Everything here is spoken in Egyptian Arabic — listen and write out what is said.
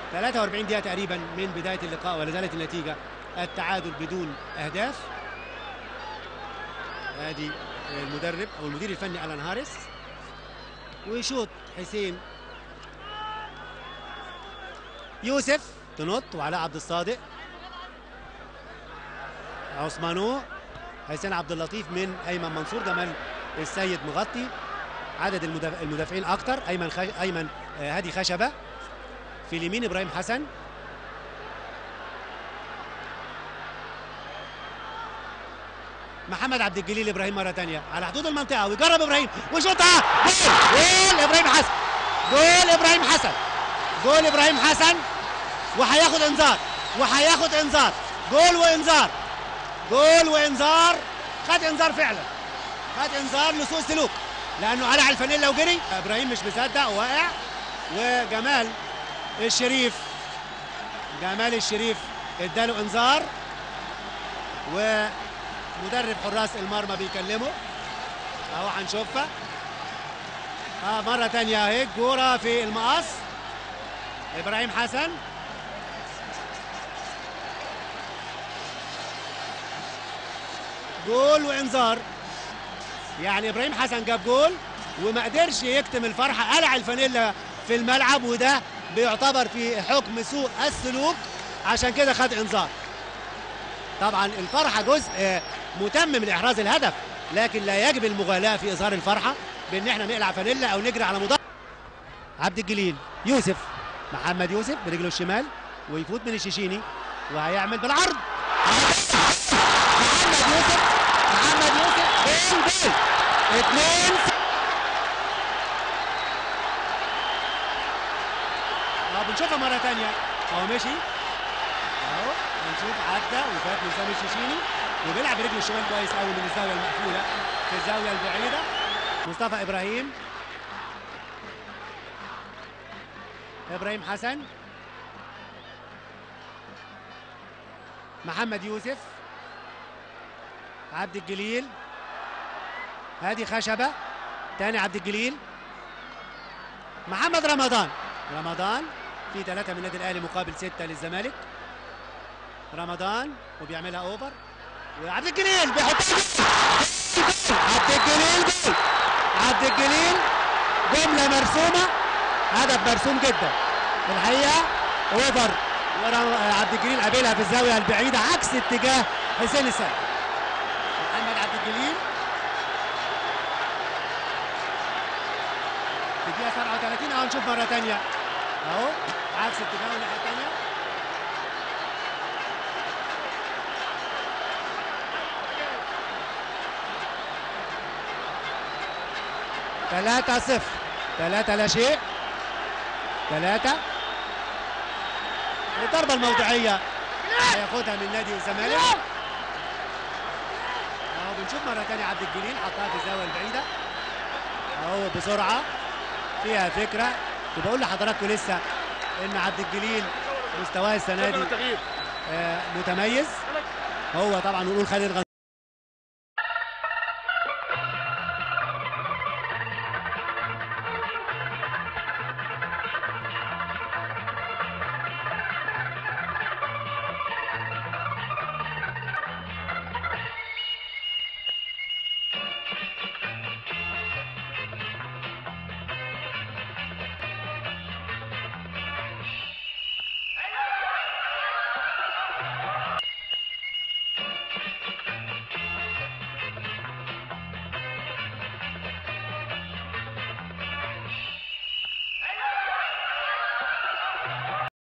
43 دقيقة تقريبا من بداية اللقاء ولا زالت النتيجة التعادل بدون أهداف ادي المدرب او المدير الفني الان هاريس ويشوط حسين يوسف تنط وعلاء عبد الصادق عثمانو حسين عبد اللطيف من ايمن منصور جمال السيد مغطي عدد المدافع المدافعين اكتر ايمن خش... ايمن آه، هادي خشبه في اليمين ابراهيم حسن محمد عبد الجليل ابراهيم مره ثانيه على حدود المنطقه ويجرب ابراهيم وشوطها جول جول ابراهيم حسن جول ابراهيم حسن جول ابراهيم حسن وهياخد انذار وهياخد انذار جول وانذار جول وانذار خد انذار فعلا خد انذار لسوء سلوك لانه قلع الفانيلا وجري ابراهيم مش مصدق واقع وجمال الشريف جمال الشريف اداله انذار ومدرب حراس المرمى بيكلمه اهو هنشوفها اه مره تانية اهي الجوره في المقص ابراهيم حسن جول وانذار يعني ابراهيم حسن جاب جول وما قدرش يكتم الفرحه قلع الفانيلا في الملعب وده بيعتبر في حكم سوء السلوك عشان كده خد انذار طبعا الفرحه جزء آه، متمم لاحراز الهدف لكن لا يجب المغالاه في اظهار الفرحه بان احنا نقلع فانيلا او نجري على مضاد عبد الجليل يوسف محمد يوسف برجله الشمال ويفوت من الشيشيني وهيعمل بالعرض محمد يوسف محمد يوسف جول جول اثنين اه بنشوفها مرة تانية اهو مشي اهو هنشوف عدى وفات من سامي الشيشيني وبيلعب برجله الشمال كويس قوي من الزاوية المقفولة في الزاوية البعيدة مصطفى ابراهيم ابراهيم حسن محمد يوسف عبد الجليل هادي خشبه تاني عبد الجليل محمد رمضان رمضان في ثلاثة من النادي الأهلي مقابل ستة للزمالك رمضان وبيعملها أوفر وعبد الجليل بيحطها جول. عبد الجليل جول عبد الجليل جملة مرسومة هدف مرسوم جدا في الحقيقة اوفر ورا- عبد الجليل قابلها في الزاوية البعيدة عكس اتجاه حسين السيد محمد عبد الجليل في الدقيقة 37 اهو نشوف مرة تانية اهو عكس اتجاهه الناحية التانية ثلاثة صفر ثلاثة لا شيء ثلاثة الضربة الموضعية هياخدها من نادي الزمالك اهو بنشوف مرة تانية عبد الجليل حطها في الزاوية البعيدة اهو بسرعة فيها فكرة وبقول لحضراتكم لسه ان عبد الجليل مستواه السنة دي آه، متميز هو طبعا نقول خالد غن